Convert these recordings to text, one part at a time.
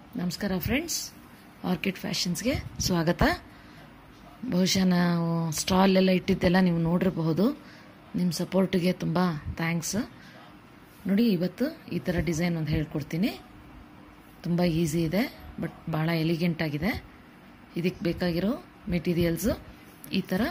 ನಮಸ್ಕಾರ friends orchid ಫ್ಯಾಷನ್ಸ್ಗೆ ಸ್ವಾಗತ ಬಹುಶಃ ನಾವು ಸ್ಟಾಲ್ ಎಲ್ಲ ಇಟ್ಟಿದ್ದೆಲ್ಲ ನೀವು ನೋಡಿರಬಹುದು ನಿಮ್ಮ ಸಪೋರ್ಟಿಗೆ ತುಂಬ ಥ್ಯಾಂಕ್ಸ್ ನೋಡಿ ಇವತ್ತು ಈ ಥರ ಡಿಸೈನ್ ಒಂದು ಹೇಳ್ಕೊಡ್ತೀನಿ ತುಂಬ ಈಸಿ ಇದೆ ಬಟ್ ಭಾಳ ಎಲಿಗೆಂಟ್ ಆಗಿದೆ ಇದಕ್ಕೆ ಬೇಕಾಗಿರೋ ಮೆಟೀರಿಯಲ್ಸು ಈ ಥರ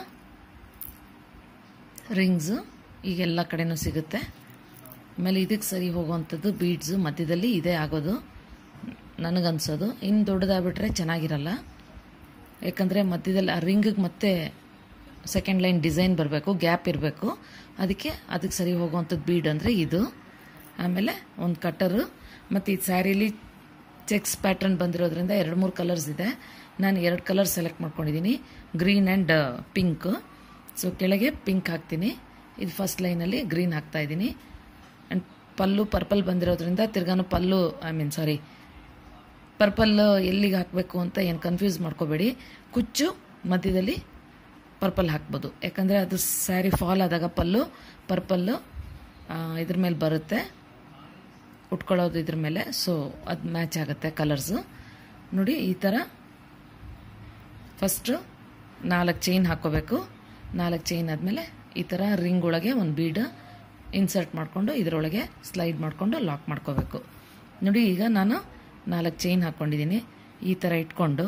ರಿಂಗ್ಸು ಈಗ ಎಲ್ಲ ಕಡೆನೂ ಸಿಗುತ್ತೆ ಆಮೇಲೆ ಇದಕ್ಕೆ ಸರಿ ಹೋಗುವಂಥದ್ದು ಬೀಡ್ಸು ಮಧ್ಯದಲ್ಲಿ ಇದೇ ಆಗೋದು ನನಗನ್ಸೋದು ಇನ್ನು ದೊಡ್ಡದಾಗ್ಬಿಟ್ರೆ ಚೆನ್ನಾಗಿರಲ್ಲ ಯಾಕಂದರೆ ಮಧ್ಯದಲ್ಲಿ ಆ ರಿಂಗಿಗೆ ಮತ್ತೆ ಸೆಕೆಂಡ್ ಲೈನ್ ಡಿಸೈನ್ ಬರಬೇಕು ಗ್ಯಾಪ್ ಇರಬೇಕು ಅದಕ್ಕೆ ಅದಕ್ಕೆ ಸರಿ ಹೋಗುವಂಥದ್ದು ಬೀಡ್ ಅಂದರೆ ಇದು ಆಮೇಲೆ ಒಂದು ಕಟ್ಟರು ಮತ್ತು ಈ ಸ್ಯಾರೀಲಿ ಚೆಕ್ಸ್ ಪ್ಯಾಟರ್ನ್ ಬಂದಿರೋದ್ರಿಂದ ಎರಡು ಮೂರು ಕಲರ್ಸ್ ಇದೆ ನಾನು ಎರಡು ಕಲರ್ ಸೆಲೆಕ್ಟ್ ಮಾಡ್ಕೊಂಡಿದ್ದೀನಿ ಗ್ರೀನ್ ಆ್ಯಂಡ್ ಪಿಂಕ್ ಸೊ ಕೆಳಗೆ ಪಿಂಕ್ ಹಾಕ್ತೀನಿ ಇದು ಫಸ್ಟ್ ಲೈನಲ್ಲಿ ಗ್ರೀನ್ ಹಾಕ್ತಾ ಇದ್ದೀನಿ ಆ್ಯಂಡ್ ಪಲ್ಲು ಪರ್ಪಲ್ ಬಂದಿರೋದ್ರಿಂದ ತಿರ್ಗಾನು ಪಲ್ಲು ಐ ಮೀನ್ ಸಾರಿ ಪರ್ಪಲ್ ಎಲ್ಲಿಗೆ ಹಾಕಬೇಕು ಅಂತ ಏನು ಕನ್ಫ್ಯೂಸ್ ಮಾಡ್ಕೋಬೇಡಿ ಕುಚ್ಚು ಮಧ್ಯದಲ್ಲಿ ಪರ್ಪಲ್ ಹಾಕ್ಬೋದು ಯಾಕಂದರೆ ಅದು ಸ್ಯಾರಿ ಫಾಲ್ ಆದಾಗ ಪಲ್ಲು ಪರ್ಪಲ್ಲು ಇದ್ರ ಮೇಲೆ ಬರುತ್ತೆ ಉಟ್ಕೊಳ್ಳೋದು ಇದ್ರ ಮೇಲೆ ಸೊ ಅದು ಮ್ಯಾಚ್ ಆಗುತ್ತೆ ಕಲರ್ಸು ನೋಡಿ ಈ ಥರ ಫಸ್ಟು ನಾಲ್ಕು ಚೈನ್ ಹಾಕ್ಕೋಬೇಕು ನಾಲ್ಕು ಚೈನ್ ಆದಮೇಲೆ ಈ ಥರ ರಿಂಗ್ ಒಳಗೆ ಒಂದು ಬೀಡ್ ಇನ್ಸರ್ಟ್ ಮಾಡಿಕೊಂಡು ಇದರೊಳಗೆ ಸ್ಲೈಡ್ ಮಾಡಿಕೊಂಡು ಲಾಕ್ ಮಾಡ್ಕೋಬೇಕು ನೋಡಿ ಈಗ ನಾನು ನಾಲ್ಕು ಚೈನ್ ಹಾಕ್ಕೊಂಡಿದ್ದೀನಿ ಈ ಥರ ಇಟ್ಕೊಂಡು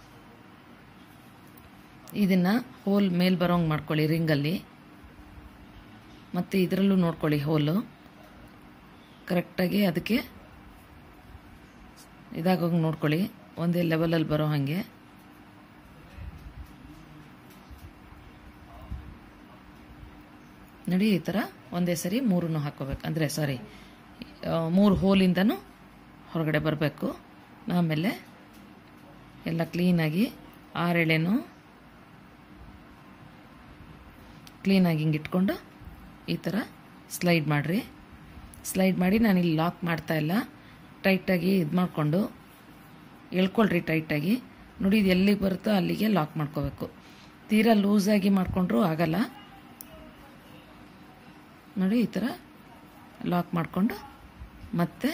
ಇದನ್ನು ಹೋಲ್ ಮೇಲ್ ಬರೋಂಗೆ ಮಾಡ್ಕೊಳ್ಳಿ ರಿಂಗಲ್ಲಿ ಮತ್ತು ಇದರಲ್ಲೂ ನೋಡ್ಕೊಳ್ಳಿ ಹೋಲು ಕರೆಕ್ಟಾಗಿ ಅದಕ್ಕೆ ಇದಾಗೋಂಗೆ ನೋಡ್ಕೊಳ್ಳಿ ಒಂದೇ ಲೆವೆಲಲ್ಲಿ ಬರೋ ಹಾಗೆ ನೋಡಿ ಈ ಥರ ಒಂದೇ ಸರಿ ಮೂರನ್ನು ಹಾಕೋಬೇಕು ಅಂದರೆ ಸಾರಿ ಮೂರು ಹೋಲಿಂದನೂ ಹೊರಗಡೆ ಬರಬೇಕು ಆಮೇಲೆ ಎಲ್ಲ ಕ್ಲೀನಾಗಿ ಆರೆಳೆನೂ ಕ್ಲೀನಾಗಿ ಹಿಂಗೆ ಇಟ್ಕೊಂಡು ಈ ಥರ ಸ್ಲೈಡ್ ಮಾಡಿರಿ ಸ್ಲೈಡ್ ಮಾಡಿ ನಾನು ಇಲ್ಲಿ ಲಾಕ್ ಮಾಡ್ತಾ ಇಲ್ಲ ಟೈಟಾಗಿ ಇದು ಮಾಡಿಕೊಂಡು ಎಳ್ಕೊಳ್ರಿ ಟೈಟಾಗಿ ನೋಡಿ ಇದು ಎಲ್ಲಿಗೆ ಬರುತ್ತೋ ಅಲ್ಲಿಗೆ ಲಾಕ್ ಮಾಡ್ಕೋಬೇಕು ತೀರಾ ಲೂಸಾಗಿ ಮಾಡಿಕೊಂಡ್ರೂ ಆಗಲ್ಲ ನೋಡಿ ಈ ಥರ ಲಾಕ್ ಮಾಡಿಕೊಂಡು ಮತ್ತೆ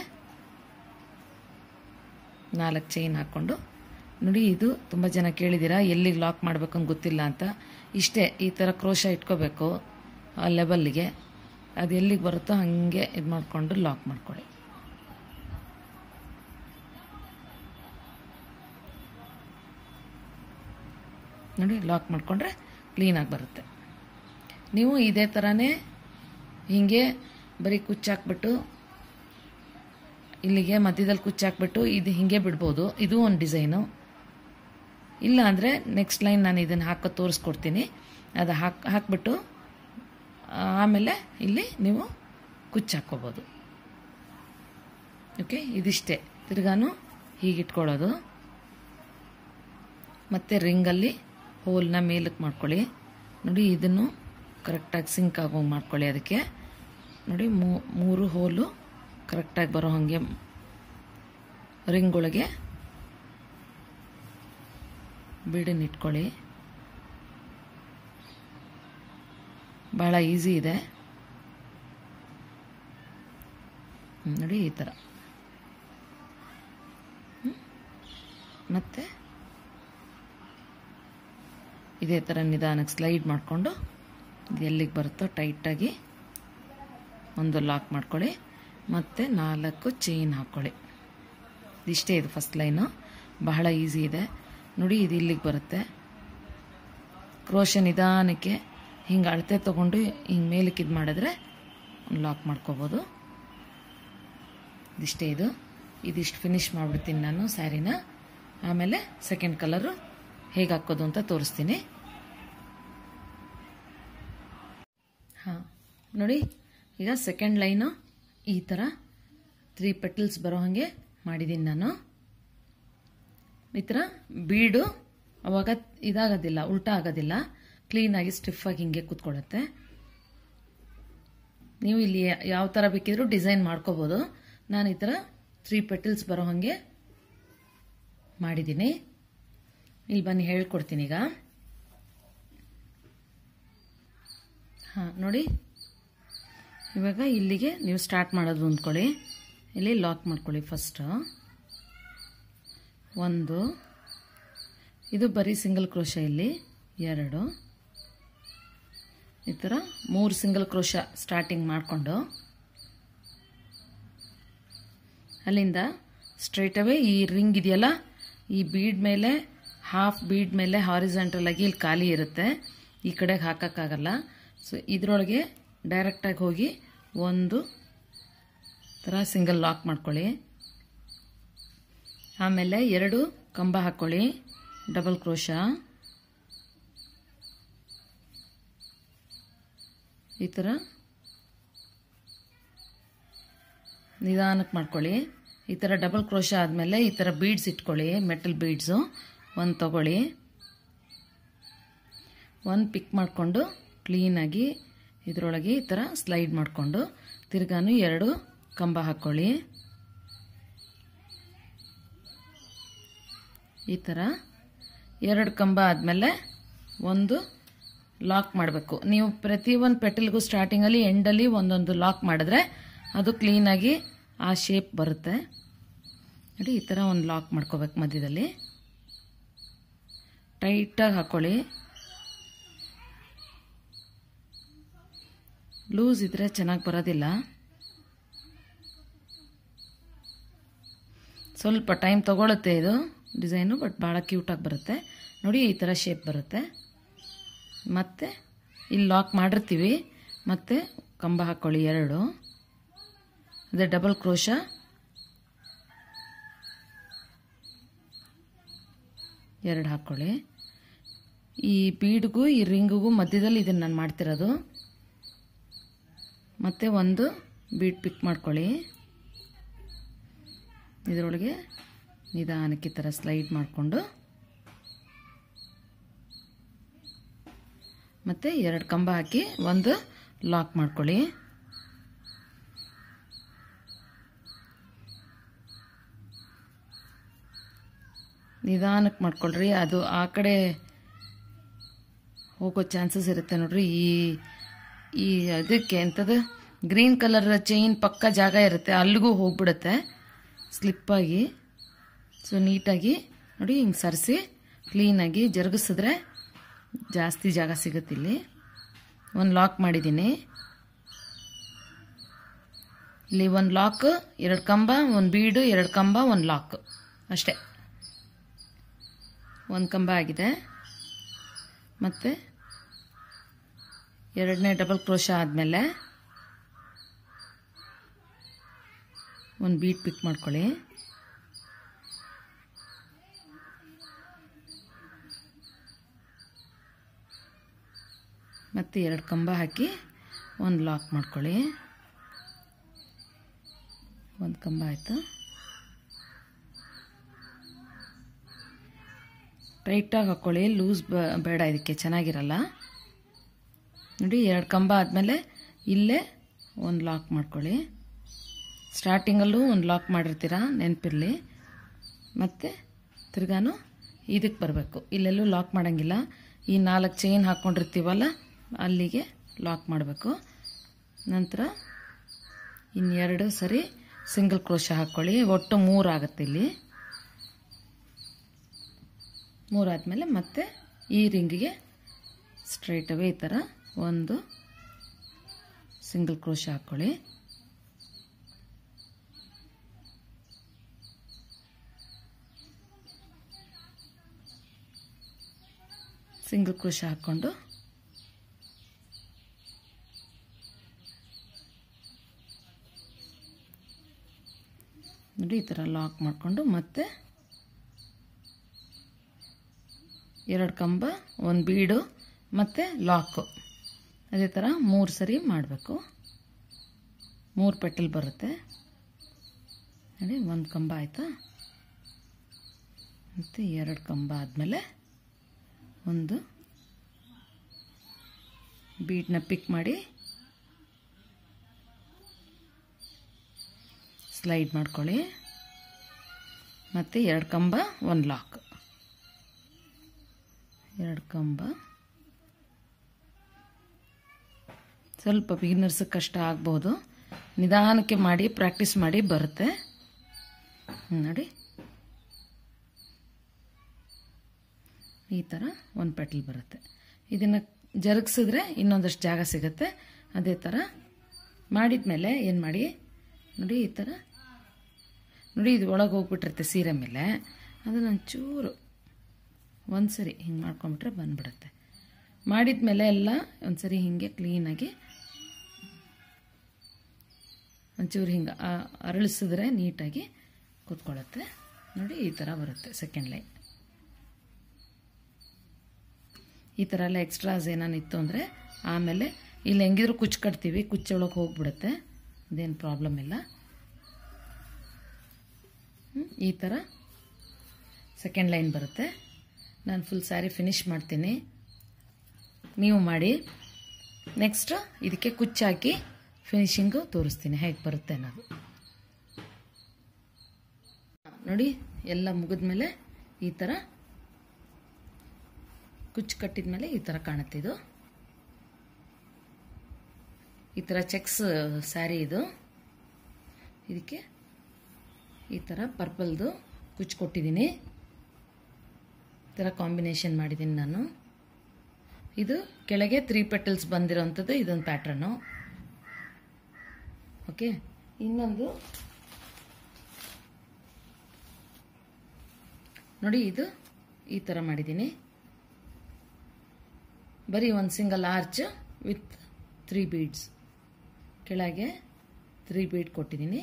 ನಾಲ್ಕು ಚೈನ್ ಹಾಕ್ಕೊಂಡು ನೋಡಿ ಇದು ತುಂಬ ಜನ ಕೇಳಿದ್ದೀರಾ ಎಲ್ಲಿಗೆ ಲಾಕ್ ಮಾಡಬೇಕು ಅಂತ ಗೊತ್ತಿಲ್ಲ ಅಂತ ಇಷ್ಟೇ ಈ ಥರ ಕ್ರೋಶ ಇಟ್ಕೋಬೇಕು ಆ ಲೆವೆಲ್ಲಿಗೆ ಅದು ಎಲ್ಲಿಗೆ ಬರುತ್ತೋ ಹಾಗೆ ಇದು ಮಾಡಿಕೊಂಡು ಲಾಕ್ ಮಾಡ್ಕೊಳ್ಳಿ ನೋಡಿ ಲಾಕ್ ಮಾಡಿಕೊಂಡ್ರೆ ಕ್ಲೀನಾಗಿ ಬರುತ್ತೆ ನೀವು ಇದೇ ಥರನೇ ಹೀಗೆ ಬರೀ ಕುಚ್ಚಾಕ್ಬಿಟ್ಟು ಇಲ್ಲಿಗೆ ಮಧ್ಯದಲ್ಲಿ ಕುಚ್ಚಾಕ್ಬಿಟ್ಟು ಇದು ಹಿಂಗೆ ಬಿಡ್ಬೋದು ಇದು ಒಂದು ಡಿಸೈನು ಇಲ್ಲ ಅಂದರೆ ನೆಕ್ಸ್ಟ್ ಲೈನ್ ನಾನು ಇದನ್ನು ಹಾಕೋ ತೋರಿಸ್ಕೊಡ್ತೀನಿ ಅದು ಹಾಕ್ ಹಾಕ್ಬಿಟ್ಟು ಆಮೇಲೆ ಇಲ್ಲಿ ನೀವು ಕುಚ್ಚು ಹಾಕ್ಕೋಬೋದು ಓಕೆ ಇದಿಷ್ಟೇ ತಿರ್ಗಾನು ಹೀಗೆ ಇಟ್ಕೊಳ್ಳೋದು ಮತ್ತು ರಿಂಗಲ್ಲಿ ಹೋಲ್ನ ಮೇಲಕ್ಕೆ ಮಾಡ್ಕೊಳ್ಳಿ ನೋಡಿ ಇದನ್ನು ಕರೆಕ್ಟಾಗಿ ಸಿಂಕ್ ಆಗೋಂಗೆ ಮಾಡ್ಕೊಳ್ಳಿ ಅದಕ್ಕೆ ನೋಡಿ ಮೂರು ಹೋಲು ಕರೆಕ್ಟಾಗಿ ಬರೋ ಹಾಗೆ ರಿಂಗ್ ಒಳಗೆ ಬೀಡನ್ನು ಇಟ್ಕೊಳ್ಳಿ ಭಾಳ ಈಸಿ ಇದೆ ನೋಡಿ ಈ ಥರ ಮತ್ತು ಇದೇ ಥರ ನಿಧಾನಕ್ಕೆ ಸ್ಲೈಡ್ ಮಾಡಿಕೊಂಡು ಇದು ಎಲ್ಲಿಗೆ ಬರುತ್ತೋ ಟೈಟಾಗಿ ಒಂದು ಲಾಕ್ ಮಾಡ್ಕೊಳ್ಳಿ ಮತ್ತು ನಾಲ್ಕು ಚೈನ್ ಹಾಕ್ಕೊಳ್ಳಿ ಇಷ್ಟೇ ಇದು ಫಸ್ಟ್ ಲೈನು ಬಹಳ ಈಸಿ ಇದೆ ನೋಡಿ ಇದು ಇಲ್ಲಿಗೆ ಬರುತ್ತೆ ಕ್ರೋಶ ನಿಧಾನಕ್ಕೆ ಹಿಂಗೆ ಅಳತೆ ತೊಗೊಂಡು ಹಿಂಗೆ ಮೇಲಕ್ಕೆ ಇದು ಮಾಡಿದ್ರೆ ಲಾಕ್ ಮಾಡ್ಕೋಬೋದು ಇದಿಷ್ಟೇ ಇದು ಇದಿಷ್ಟು ಫಿನಿಶ್ ಮಾಡಿಬಿಡ್ತೀನಿ ನಾನು ಸ್ಯಾರಿನ ಆಮೇಲೆ ಸೆಕೆಂಡ್ ಕಲರು ಹೇಗೆ ಹಾಕೋದು ಅಂತ ತೋರಿಸ್ತೀನಿ ಹಾಂ ನೋಡಿ ಈಗ ಸೆಕೆಂಡ್ ಲೈನು ಈ ಥರ ತ್ರೀ ಪೆಟಲ್ಸ್ ಬರೋ ಹಾಗೆ ಮಾಡಿದ್ದೀನಿ ನಾನು ಈ ಥರ ಬೀಡು ಅವಾಗ ಇದಾಗೋದಿಲ್ಲ ಉಲ್ಟಾ ಆಗೋದಿಲ್ಲ ಕ್ಲೀನಾಗಿ ಸ್ಟಿಫಾಗಿ ಹಿಂಗೆ ಕೂತ್ಕೊಳ್ಳುತ್ತೆ ನೀವು ಇಲ್ಲಿ ಯಾವ ಥರ ಬೇಕಿದ್ರೂ ಡಿಸೈನ್ ಮಾಡ್ಕೋಬೋದು ನಾನು ಈ ಥರ ತ್ರೀ ಪೆಟಲ್ಸ್ ಬರೋ ಹಾಗೆ ಮಾಡಿದ್ದೀನಿ ಇಲ್ಲಿ ಬನ್ನಿ ಹೇಳ್ಕೊಡ್ತೀನಿ ಈಗ ಹಾಂ ನೋಡಿ ಇವಾಗ ಇಲ್ಲಿಗೆ ನೀವು ಸ್ಟಾರ್ಟ್ ಮಾಡೋದು ಅಂದ್ಕೊಳ್ಳಿ ಇಲ್ಲಿ ಲಾಕ್ ಮಾಡ್ಕೊಳ್ಳಿ ಫಸ್ಟು ಒಂದು ಇದು ಬರೀ ಸಿಂಗಲ್ ಕ್ರೋಶ ಇಲ್ಲಿ ಎರಡು ಈ ಥರ ಮೂರು ಸಿಂಗಲ್ ಕ್ರೋಶ ಸ್ಟಾರ್ಟಿಂಗ್ ಮಾಡಿಕೊಂಡು ಅಲ್ಲಿಂದ ಸ್ಟ್ರೈಟ್ ಅವೇ ಈ ರಿಂಗ್ ಇದೆಯಲ್ಲ ಈ ಬೀಡ್ ಮೇಲೆ ಹಾಫ್ ಬೀಡ್ ಮೇಲೆ ಹಾರಿಸೆಂಟಲ್ ಆಗಿ ಇಲ್ಲಿ ಖಾಲಿ ಇರುತ್ತೆ ಈ ಕಡೆಗೆ ಹಾಕೋಕ್ಕಾಗಲ್ಲ ಸೊ ಇದರೊಳಗೆ ಡೈರೆಕ್ಟಾಗಿ ಹೋಗಿ ಒಂದು ಥರ ಸಿಂಗಲ್ ಲಾಕ್ ಮಾಡ್ಕೊಳ್ಳಿ ಆಮೇಲೆ ಎರಡು ಕಂಬ ಹಾಕ್ಕೊಳ್ಳಿ ಡಬಲ್ ಕ್ರೋಶ ಈ ಥರ ನಿಧಾನಕ್ಕೆ ಮಾಡ್ಕೊಳ್ಳಿ ಈ ಥರ ಡಬಲ್ ಕ್ರೋಶ ಆದಮೇಲೆ ಈ ಥರ ಬೀಡ್ಸ್ ಇಟ್ಕೊಳ್ಳಿ ಮೆಟಲ್ ಬೀಡ್ಸು ಒಂದು ತಗೊಳ್ಳಿ ಒಂದು ಪಿಕ್ ಮಾಡಿಕೊಂಡು ಕ್ಲೀನಾಗಿ ಇದರೊಳಗೆ ಈ ಥರ ಸ್ಲೈಡ್ ಮಾಡಿಕೊಂಡು ತಿರ್ಗಾನು ಎರಡು ಕಂಬ ಹಾಕ್ಕೊಳ್ಳಿ ಈ ಥರ ಎರಡು ಕಂಬ ಆದಮೇಲೆ ಒಂದು ಲಾಕ್ ಮಾಡಬೇಕು ನೀವು ಪ್ರತಿಯೊಂದು ಪೆಟಲ್ಗೂ ಸ್ಟಾರ್ಟಿಂಗಲ್ಲಿ ಎಂಡಲ್ಲಿ ಒಂದೊಂದು ಲಾಕ್ ಮಾಡಿದ್ರೆ ಅದು ಕ್ಲೀನಾಗಿ ಆ ಶೇಪ್ ಬರುತ್ತೆ ನೋಡಿ ಈ ಥರ ಒಂದು ಲಾಕ್ ಮಾಡ್ಕೋಬೇಕು ಮಧ್ಯದಲ್ಲಿ ಟೈಟಾಗಿ ಹಾಕ್ಕೊಳ್ಳಿ ಲೂಸ್ ಇದ್ರೆ ಚೆನ್ನಾಗಿ ಬರೋದಿಲ್ಲ ಸ್ವಲ್ಪ ಟೈಮ್ ತಗೊಳುತ್ತೆ ಇದು ಡಿಸೈನು ಬಟ್ ಭಾಳ ಕ್ಯೂಟಾಗಿ ಬರುತ್ತೆ ನೋಡಿ ಈ ಥರ ಶೇಪ್ ಬರುತ್ತೆ ಮತ್ತು ಇಲ್ಲಿ ಲಾಕ್ ಮಾಡಿರ್ತೀವಿ ಮತ್ತು ಕಂಬ ಹಾಕ್ಕೊಳ್ಳಿ ಎರಡು ಅದೇ ಡಬಲ್ ಕ್ರೋಶ ಎರಡು ಹಾಕ್ಕೊಳ್ಳಿ ಈ ಬೀಡ್ಗೂ ಈ ರಿಂಗಿಗೂ ಮಧ್ಯದಲ್ಲಿ ಇದನ್ನು ನಾನು ಮಾಡ್ತಿರೋದು ಮತ್ತು ಒಂದು ಬೀಡ್ ಪಿಕ್ ಮಾಡ್ಕೊಳ್ಳಿ ಇದರೊಳಗೆ ನಿಧಾನಕ್ಕೆ ಈ ಥರ ಸ್ಲೈಡ್ ಮಾಡಿಕೊಂಡು ಮತ್ತು ಎರಡು ಕಂಬ ಹಾಕಿ ಒಂದು ಲಾಕ್ ಮಾಡ್ಕೊಳ್ಳಿ ನಿಧಾನಕ್ಕೆ ಮಾಡ್ಕೊಳ್ರಿ ಅದು ಆ ಕಡೆ ಹೋಗೋ ಚಾನ್ಸಸ್ ಇರುತ್ತೆ ನೋಡ್ರಿ ಈ ಈ ಅದಕ್ಕೆ ಎಂಥದ್ದು ಗ್ರೀನ್ ಕಲರ್ ಚೈನ್ ಪಕ್ಕ ಜಾಗ ಇರುತ್ತೆ ಅಲ್ಲಿಗೂ ಹೋಗ್ಬಿಡುತ್ತೆ ಸ್ಲಿಪ್ಪಾಗಿ ಸೊ ನೀಟಾಗಿ ನೋಡಿ ಹಿಂಗೆ ಸರಿಸಿ ಕ್ಲೀನಾಗಿ ಜರುಗಿಸಿದ್ರೆ ಜಾಸ್ತಿ ಜಾಗ ಸಿಗುತ್ತೆ ಇಲ್ಲಿ ಒಂದು ಲಾಕ್ ಮಾಡಿದ್ದೀನಿ ಇಲ್ಲಿ ಒಂದು ಲಾಕ್ ಎರಡು ಕಂಬ ಒಂದು ಬೀಡು ಎರಡು ಕಂಬ ಒಂದು ಲಾಕ್ ಅಷ್ಟೇ ಒಂದು ಕಂಬ ಆಗಿದೆ ಮತ್ತು ಎರಡನೇ ಡಬಲ್ ಕ್ರೋಶ ಆದಮೇಲೆ ಒಂದು ಬೀಟ್ ಪಿಕ್ ಮಾಡ್ಕೊಳ್ಳಿ ಮತ್ತು ಎರಡು ಕಂಬ ಹಾಕಿ ಒಂದು ಲಾಕ್ ಮಾಡ್ಕೊಳ್ಳಿ ಒಂದು ಕಂಬ ಆಯಿತು ಟೈಟಾಗಿ ಹಾಕ್ಕೊಳ್ಳಿ ಲೂಸ್ ಬೇಡ ಇದಕ್ಕೆ ಚೆನ್ನಾಗಿರಲ್ಲ ನೋಡಿ ಎರಡು ಕಂಬ ಆದಮೇಲೆ ಇಲ್ಲೇ ಒಂದು ಲಾಕ್ ಮಾಡ್ಕೊಳ್ಳಿ ಸ್ಟಾರ್ಟಿಂಗಲ್ಲೂ ಒಂದು ಲಾಕ್ ಮಾಡಿರ್ತೀರ ನೆನಪಿರಲಿ ಮತ್ತು ತಿರ್ಗಾನು ಇದಕ್ಕೆ ಬರಬೇಕು ಇಲ್ಲೆಲ್ಲೂ ಲಾಕ್ ಮಾಡೋಂಗಿಲ್ಲ ಈ ನಾಲ್ಕು ಚೈನ್ ಹಾಕ್ಕೊಂಡಿರ್ತೀವಲ್ಲ ಅಲ್ಲಿಗೆ ಲಾಕ್ ಮಾಡಬೇಕು ನಂತರ ಇನ್ನೆರಡು ಸರಿ ಸಿಂಗಲ್ ಕ್ರೋಶ ಹಾಕ್ಕೊಳ್ಳಿ ಒಟ್ಟು ಮೂರು ಆಗುತ್ತೆ ಇಲ್ಲಿ ಮೂರಾದಮೇಲೆ ಮತ್ತೆ ಈ ರಿಂಗಿಗೆ ಸ್ಟ್ರೈಟ್ ಅವೇ ಈ ಥರ ಒಂದು ಸಿಂಗಲ್ ಕ್ರೋಶ ಹಾಕ್ಕೊಳ್ಳಿ ಸಿಂಗಲ್ ಕ್ರೋಶ ಹಾಕ್ಕೊಂಡು ನೋಡಿ ಈ ಥರ ಲಾಕ್ ಮಾಡಿಕೊಂಡು ಮತ್ತೆ ಎರಡು ಕಂಬ ಒಂದು ಬೀಡು ಮತ್ತು ಲಾಕು ಅದೇ ಥರ ಮೂರು ಸರಿ ಮಾಡಬೇಕು ಮೂರು ಪೆಟಲ್ ಬರುತ್ತೆ ನೋಡಿ ಒಂದು ಕಂಬ ಆಯಿತಾ ಮತ್ತು ಎರಡು ಕಂಬ ಆದಮೇಲೆ ಒಂದು ಬೀಡನ್ನ ಪಿಕ್ ಮಾಡಿ ಸ್ಲೈಡ್ ಮಾಡ್ಕೊಳ್ಳಿ ಮತ್ತು ಎರಡು ಕಂಬ ಒಂದು ಲಾಕ್ ಎರಡು ಕಂಬ ಸ್ವಲ್ಪ ಬಿಗಿನರ್ಸ್ ಕಷ್ಟ ಆಗ್ಬೋದು ನಿಧಾನಕ್ಕೆ ಮಾಡಿ ಪ್ರಾಕ್ಟೀಸ್ ಮಾಡಿ ಬರುತ್ತೆ ಹ್ಮ್, ನೋಡಿ ಈ ಥರ ಒಂದು ಪೆಟಲ್ ಬರುತ್ತೆ ಇದನ್ನು ಜರುಗಿಸಿದ್ರೆ ಇನ್ನೊಂದಷ್ಟು ಜಾಗ ಸಿಗುತ್ತೆ ಅದೇ ಥರ ಮಾಡಿದ್ಮೇಲೆ ಏನು ಮಾಡಿ ನೋಡಿ ಈ ಥರ ನೋಡಿ ಇದು ಒಳಗೆ ಹೋಗ್ಬಿಟ್ಟಿರುತ್ತೆ ಸೀರೆ ಮೇಲೆ ಅದನ್ನು ಒಂಚೂರು ಒಂದು ಸರಿ ಹಿಂಗೆ ಮಾಡ್ಕೊಂಬಿಟ್ರೆ ಬಂದ್ಬಿಡುತ್ತೆ ಮಾಡಿದ್ಮೇಲೆ ಎಲ್ಲ ಒಂದ್ಸರಿ ಹಿಂಗೆ ಕ್ಲೀನಾಗಿ ಒಂಚೂರು ಹಿಂಗೆ ಅರಳಿಸಿದ್ರೆ ನೀಟಾಗಿ ಕೂತ್ಕೊಳ್ಳುತ್ತೆ ನೋಡಿ ಈ ಥರ ಬರುತ್ತೆ ಸೆಕೆಂಡ್ ಲೈನ್ ಈ ಥರ ಎಲ್ಲ ಎಕ್ಸ್ಟ್ರಾಸ್ ಏನಾನಿತ್ತು ಅಂದರೆ ಆಮೇಲೆ ಇಲ್ಲಿ ಹೆಂಗಿದ್ರು ಕುಚ್ಚು ಕಟ್ತೀವಿ ಕುಚ್ಚೊಳಗೆ ಹೋಗ್ಬಿಡುತ್ತೆ ಅದೇನು ಪ್ರಾಬ್ಲಮ್ ಇಲ್ಲ ಹ್ಮ್, ಈ ಥರ ಸೆಕೆಂಡ್ ಲೈನ್ ಬರುತ್ತೆ ನಾನು ಫುಲ್ ಸ್ಯಾರಿ ಫಿನಿಶ್ ಮಾಡ್ತೀನಿ ನೀವು ಮಾಡಿ ನೆಕ್ಸ್ಟ್ ಇದಕ್ಕೆ ಕುಚ್ಚಾಕಿ ಫಿನಿಶಿಂಗು ತೋರಿಸ್ತೀನಿ ಹೇಗೆ ಬರುತ್ತೆ ಅನ್ನೋದು ನೋಡಿ ಎಲ್ಲ ಮುಗಿದ್ಮೇಲೆ ಈ ಥರ ಕುಚ್ಚು ಕಟ್ಟಿದ್ಮೇಲೆ ಈ ಥರ ಕಾಣುತ್ತೆ ಇದು ಈ ಥರ ಚೆಕ್ಸ್ ಸ್ಯಾರಿ ಇದು ಇದಕ್ಕೆ ಈ ಥರ ಪರ್ಪಲ್ದು ಕುಚ್ಚು ಕೊಟ್ಟಿದ್ದೀನಿ ಈ ಥರ ಕಾಂಬಿನೇಷನ್ ಮಾಡಿದ್ದೀನಿ ನಾನು ಇದು ಕೆಳಗೆ ತ್ರೀ ಪೆಟಲ್ಸ್ ಬಂದಿರೋಂಥದ್ದು ಇದೊಂದು ಪ್ಯಾಟ್ರನ್ನು ಓಕೆ ಇನ್ನೊಂದು ನೋಡಿ ಇದು ಈ ಥರ ಮಾಡಿದ್ದೀನಿ ಬರೀ ಒಂದು single arch with three beads ಕೆಳಗೆ ತ್ರೀ ಬೀಡ್ ಕೊಟ್ಟಿದ್ದೀನಿ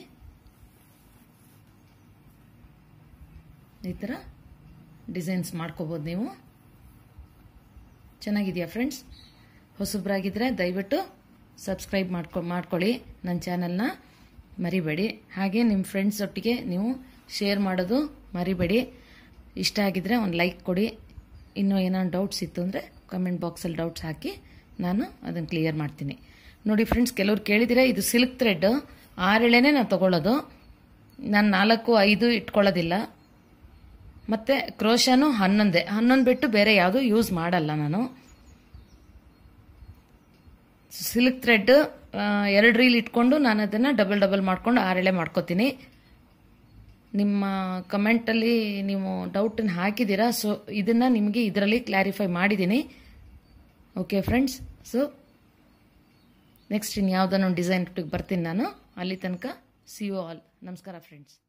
ಈ ಥರ ಡಿಸೈನ್ಸ್ ಮಾಡ್ಕೋಬೋದು ನೀವು ಚೆನ್ನಾಗಿದೆಯಾ ಫ್ರೆಂಡ್ಸ್ ಹೊಸಬ್ರಾಗಿದ್ದರೆ ದಯವಿಟ್ಟು ಸಬ್ಸ್ಕ್ರೈಬ್ ಮಾಡ್ಕೊ ಮಾಡ್ಕೊಳ್ಳಿ ನನ್ನ ಚಾನಲ್ನ ಮರಿಬೇಡಿ ಹಾಗೆ ನಿಮ್ಮ ಫ್ರೆಂಡ್ಸ್ ಒಟ್ಟಿಗೆ ನೀವು ಶೇರ್ ಮಾಡೋದು ಮರಿಬೇಡಿ ಇಷ್ಟ ಆಗಿದ್ರೆ ಒಂದು ಲೈಕ್ ಕೊಡಿ ಇನ್ನೂ ಏನಾದ್ರು ಡೌಟ್ಸ್ ಇತ್ತು ಅಂದರೆ ಕಮೆಂಟ್ ಬಾಕ್ಸಲ್ಲಿ ಡೌಟ್ಸ್ ಹಾಕಿ ನಾನು ಅದನ್ನು ಕ್ಲಿಯರ್ ಮಾಡ್ತೀನಿ ನೋಡಿ ಫ್ರೆಂಡ್ಸ್ ಕೆಲವ್ರು ಕೇಳಿದಿರ ಇದು ಸಿಲ್ಕ್ ಥ್ರೆಡ್ ಆರೆಳೆನೇ ನಾನು ತಗೊಳ್ಳೋದು ನಾನು ನಾಲ್ಕು ಐದು ಇಟ್ಕೊಳ್ಳೋದಿಲ್ಲ ಮತ್ತು ಕ್ರೋಶನು ಹನ್ನೊಂದೇ ಹನ್ನೊಂದು ಬಿಟ್ಟು ಬೇರೆ ಯಾವುದು ಯೂಸ್ ಮಾಡಲ್ಲ ನಾನು ಸಿಲ್ಕ್ ಥ್ರೆಡ್ ಎರಡು ರೀಲ್ ಇಟ್ಕೊಂಡು ನಾನು ಅದನ್ನು ಡಬಲ್ ಡಬಲ್ ಮಾಡ್ಕೊಂಡು ಆರೆಳೆ ಮಾಡ್ಕೋತೀನಿ ನಿಮ್ಮ ಕಮೆಂಟಲ್ಲಿ ನೀವು ಡೌಟನ್ನು ಹಾಕಿದ್ದೀರಾ ಸೊ ಇದನ್ನು ನಿಮಗೆ ಇದರಲ್ಲಿ ಕ್ಲಾರಿಫೈ ಮಾಡಿದ್ದೀನಿ ಓಕೆ ಫ್ರೆಂಡ್ಸ್ ಸೊ ನೆಕ್ಸ್ಟ್ ಇನ್ನು ಯಾವುದನ್ನೋ ಡಿಸೈನ್ ಬರ್ತೀನಿ ನಾನು ಅಲ್ಲಿ ತನಕ ಸಿ ಯು ಆಲ್ ನಮಸ್ಕಾರ ಫ್ರೆಂಡ್ಸ್